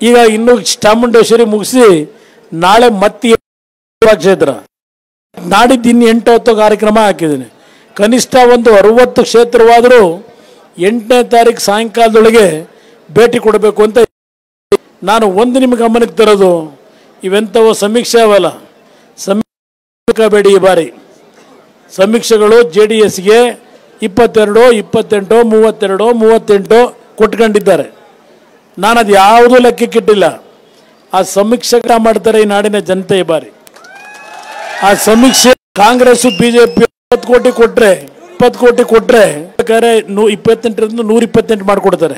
ಈಗ ಇನ್ನು ಚಾಮುಂಡೇಶ್ವರಿ ಮುಗಿಸಿ ನಾಳೆ ಮತ್ತೆ ಕ್ಷೇತ್ರ ನಾಡಿದ್ದು ಇನ್ನು ಎಂಟು ಹತ್ತು ಕಾರ್ಯಕ್ರಮ ಹಾಕಿದ್ದೀನಿ ಕನಿಷ್ಠ ಒಂದು ಅರುವತ್ತು ಕ್ಷೇತ್ರವಾದರೂ ಎಂಟನೇ ತಾರೀಕು ಸಾಯಂಕಾಲದೊಳಗೆ ಭೇಟಿ ಕೊಡಬೇಕು ಅಂತ ನಾನು ಒಂದು ನಿಮ್ಮ ಗಮನಕ್ಕೆ ತರೋದು ಇವೆಂಥವು ಸಮೀಕ್ಷೆ ಅವಲ್ಲ ಸಮೀಕ್ಷೆ ಬೇಡಿ ಈ ಬಾರಿ ಸಮೀಕ್ಷೆಗಳು ಜೆ ಡಿ ಎಸ್ಗೆ ಇಪ್ಪತ್ತೆರಡು ಇಪ್ಪತ್ತೆಂಟು ಮೂವತ್ತೆರಡು ಮೂವತ್ತೆಂಟು ಕೊಟ್ಕೊಂಡಿದ್ದಾರೆ ನಾನು ಅದು ಯಾವುದೂ ಲೆಕ್ಕಕ್ಕಿಟ್ಟಿಲ್ಲ ಆ ಸಮೀಕ್ಷೆ ಮಾಡ್ತಾರೆ ಈ ನಾಡಿನ ಜನತೆ ಈ ಬಾರಿ ಆ ಸಮೀಕ್ಷೆ ಕಾಂಗ್ರೆಸ್ ಬಿಜೆಪಿ ಇಪ್ಪತ್ತು ಕೋಟಿ ಕೊಟ್ರೆ ಇಪ್ಪತ್ತು ಕೋಟಿ ಕೊಟ್ರೆ ಬೇಕಾದ್ರೆ ನೂ ಇಪ್ಪತ್ತೆಂಟರಿಂದ ನೂರ ಇಪ್ಪತ್ತೆಂಟು ಮಾಡಿಕೊಡ್ತಾರೆ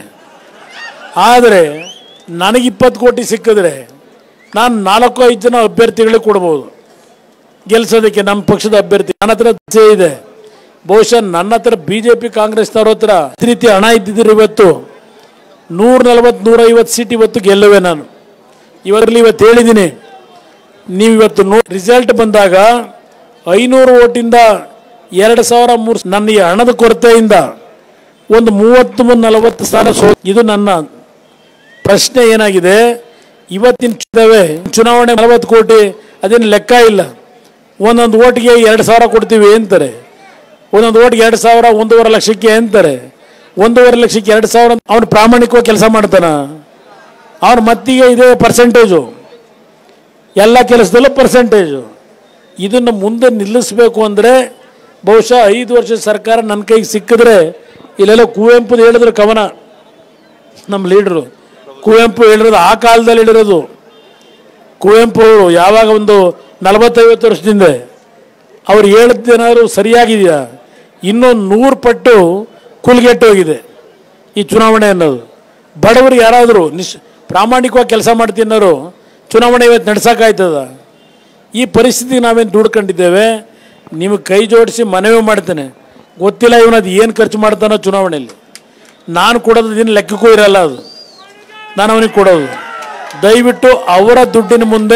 ಆದರೆ ನನಗೆ ಇಪ್ಪತ್ತು ಕೋಟಿ ಸಿಕ್ಕಿದ್ರೆ ನಾನು ನಾಲ್ಕು ಐದು ಜನ ಅಭ್ಯರ್ಥಿಗಳಿಗೆ ಕೊಡ್ಬೋದು ಗೆಲ್ಸೋದಕ್ಕೆ ನಮ್ಮ ಪಕ್ಷದ ಅಭ್ಯರ್ಥಿ ನನ್ನ ಹತ್ರ ಇಚ್ಛೆ ಇದೆ ಬಹುಶಃ ನನ್ನ ಹತ್ರ ಬಿ ಜೆ ಪಿ ಕಾಂಗ್ರೆಸ್ನವ್ರ ಹತ್ರ ಈ ರೀತಿ ಹಣ ಇದ್ದಿದ್ರೆ ಇವತ್ತು ನೂರ ನಲವತ್ತು ನೂರೈವತ್ತು ಸೀಟ್ ಇವತ್ತು ಗೆಲ್ಲುವೆ ನಾನು ಇವರಲ್ಲಿ ಇವತ್ತು ಹೇಳಿದ್ದೀನಿ ನೀವು ಇವತ್ತು ನೋ ರಿಸಲ್ಟ್ ಬಂದಾಗ ಐನೂರು ಓಟಿಂದ ಎರಡು ಸಾವಿರ ಮೂರು ನನ್ನ ಈ ಹಣದ ಕೊರತೆಯಿಂದ ಒಂದು ಮೂವತ್ತು ಮುಂದೆ ನಲವತ್ತು ಸ್ಥಾನ ಸೋ ಇದು ನನ್ನ ಪ್ರಶ್ನೆ ಏನಾಗಿದೆ ಇವತ್ತಿನ ಚುನಾವಣೆ ಚುನಾವಣೆ ನಲವತ್ತು ಕೋಟಿ ಅದೇನು ಲೆಕ್ಕ ಇಲ್ಲ ಒಂದೊಂದು ಓಟಿಗೆ ಎರಡು ಸಾವಿರ ಕೊಡ್ತೀವಿ ಅಂತಾರೆ ಒಂದೊಂದು ಓಟಿಗೆ ಎರಡು ಸಾವಿರ ಒಂದೂವರೆ ಲಕ್ಷಕ್ಕೆ ಅಂತಾರೆ ಒಂದೂವರೆ ಲಕ್ಷಕ್ಕೆ ಎರಡು ಸಾವಿರ ಅವನು ಪ್ರಾಮಾಣಿಕವಾಗಿ ಕೆಲಸ ಮಾಡ್ತಾನ ಅವನ ಮತ್ತಿಗೆ ಇದೆ ಪರ್ಸೆಂಟೇಜು ಎಲ್ಲ ಕೆಲಸದಲ್ಲೂ ಪರ್ಸೆಂಟೇಜು ಇದನ್ನು ಮುಂದೆ ನಿಲ್ಲಿಸಬೇಕು ಅಂದರೆ ಬಹುಶಃ ಐದು ವರ್ಷದ ಸರ್ಕಾರ ನನ್ನ ಕೈಗೆ ಸಿಕ್ಕಿದ್ರೆ ಇಲ್ಲೆಲ್ಲ ಕುವೆಂಪು ಹೇಳಿದ್ರು ಕವನ ನಮ್ಮ ಲೀಡ್ರು ಕುವೆಂಪು ಹೇಳಿರೋದು ಆ ಕಾಲದಲ್ಲಿ ಹೇಳಿರೋದು ಕುವೆಂಪು ಅವರು ಯಾವಾಗ ಒಂದು ನಲವತ್ತೈವತ್ತು ವರ್ಷದಿಂದ ಅವ್ರು ಹೇಳಿದ್ದೇನಾದ್ರು ಸರಿಯಾಗಿದೆಯಾ ಇನ್ನೂ ನೂರು ಪಟ್ಟು ಕುಲ್ಗೆಟ್ಟು ಹೋಗಿದೆ ಈ ಚುನಾವಣೆ ಅನ್ನೋದು ಬಡವರು ಯಾರಾದರೂ ನಿಶ್ ಪ್ರಾಮಾಣಿಕವಾಗಿ ಕೆಲಸ ಮಾಡ್ತಿನ್ನೋರು ಚುನಾವಣೆ ಇವತ್ತು ನಡ್ಸೋಕ್ಕಾಯ್ತದ ಈ ಪರಿಸ್ಥಿತಿಗೆ ನಾವೇನು ದುಡ್ಕೊಂಡಿದ್ದೇವೆ ನಿಮಗೆ ಕೈ ಜೋಡಿಸಿ ಮನವಿ ಮಾಡ್ತೇನೆ ಗೊತ್ತಿಲ್ಲ ಇವನದು ಏನು ಖರ್ಚು ಮಾಡ್ತಾನೋ ಚುನಾವಣೆಯಲ್ಲಿ ನಾನು ಕೊಡೋದು ದಿನ ಲೆಕ್ಕಕ್ಕೂ ಇರಲ್ಲ ಅದು ನಾನು ಅವನಿಗೆ ಕೊಡೋದು ದಯವಿಟ್ಟು ಅವರ ದುಡ್ಡಿನ ಮುಂದೆ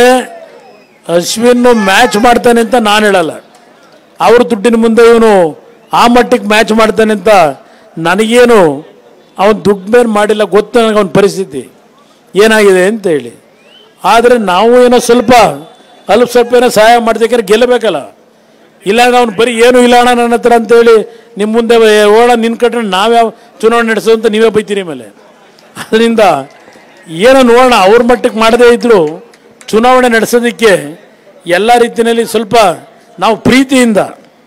ಅಶ್ವಿನ್ ಮ್ಯಾಚ್ ಮಾಡ್ತಾನೆ ಅಂತ ನಾನು ಹೇಳಲ್ಲ ಅವ್ರ ದುಡ್ಡಿನ ಮುಂದೆ ಇವನು ಆ ಮಟ್ಟಿಗೆ ಮ್ಯಾಚ್ ಮಾಡ್ತಾನೆ ಅಂತ ನನಗೇನು ಅವನು ದುಡ್ಡು ಮೇಲೆ ಮಾಡಿಲ್ಲ ಗೊತ್ತು ನನಗೆ ಅವನ ಪರಿಸ್ಥಿತಿ ಏನಾಗಿದೆ ಅಂತ ಹೇಳಿ ಆದರೆ ನಾವು ಏನೋ ಸ್ವಲ್ಪ ಅಲ್ಪ ಸ್ವಲ್ಪ ಏನೋ ಸಹಾಯ ಮಾಡ್ಬೇಕಾದ್ರೆ ಗೆಲ್ಲಬೇಕಲ್ಲ ಇಲ್ಲ ಅವ್ನು ಬರೀ ಏನೂ ಇಲ್ಲ ಅಣ್ಣ ನನ್ನ ಹತ್ರ ಅಂತೇಳಿ ನಿಮ್ಮ ಮುಂದೆ ಓಡ ನಿನ್ನ ಕಟ್ರೆ ನಾವ್ಯಾವ ಚುನಾವಣೆ ನಡೆಸೋದು ಅಂತ ನೀವೇ ಬೈತೀರಿ ಮೇಲೆ ಅದರಿಂದ ಏನೋ ನೋಡೋಣ ಅವ್ರ ಮಟ್ಟಕ್ಕೆ ಮಾಡದೇ ಇದ್ದರೂ ಚುನಾವಣೆ ನಡೆಸೋದಕ್ಕೆ ಎಲ್ಲ ರೀತಿಯಲ್ಲಿ ಸ್ವಲ್ಪ ನಾವು ಪ್ರೀತಿಯಿಂದ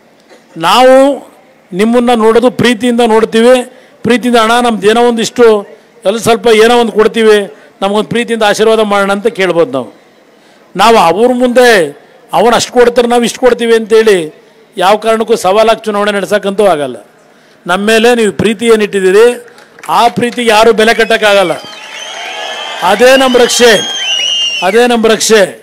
ನಾವು ನಿಮ್ಮನ್ನು ನೋಡೋದು ಪ್ರೀತಿಯಿಂದ ನೋಡ್ತೀವಿ ಪ್ರೀತಿಯಿಂದ ಹಣ ನಮ್ದು ಏನೋ ಒಂದಿಷ್ಟು ಎಲ್ಲ ಸ್ವಲ್ಪ ಏನೋ ಒಂದು ಕೊಡ್ತೀವಿ ನಮಗೊಂದು ಪ್ರೀತಿಯಿಂದ ಆಶೀರ್ವಾದ ಮಾಡೋಣ ಅಂತ ಕೇಳ್ಬೋದು ನಾವು ನಾವು ಅವ್ರ ಮುಂದೆ ಅವನು ಅಷ್ಟು ಕೊಡ್ತಾರೆ ನಾವು ಇಷ್ಟು ಕೊಡ್ತೀವಿ ಅಂತೇಳಿ ಯಾವ ಕಾರಣಕ್ಕೂ ಸವಾಲಾಗಿ ಚುನಾವಣೆ ನಡೆಸೋಕ್ಕಂತೂ ಆಗಲ್ಲ ನಮ್ಮ ಮೇಲೆ ನೀವು ಪ್ರೀತಿ ಏನಿಟ್ಟಿದ್ದೀರಿ ಆ ಪ್ರೀತಿಗೆ ಯಾರೂ ಬೆಲೆ ಕಟ್ಟೋಕ್ಕಾಗಲ್ಲ ಅದೇ ನಮ್ಮ ರಕ್ಷೆ ಅದೇ ನಮ್ಮ ರಕ್ಷೆ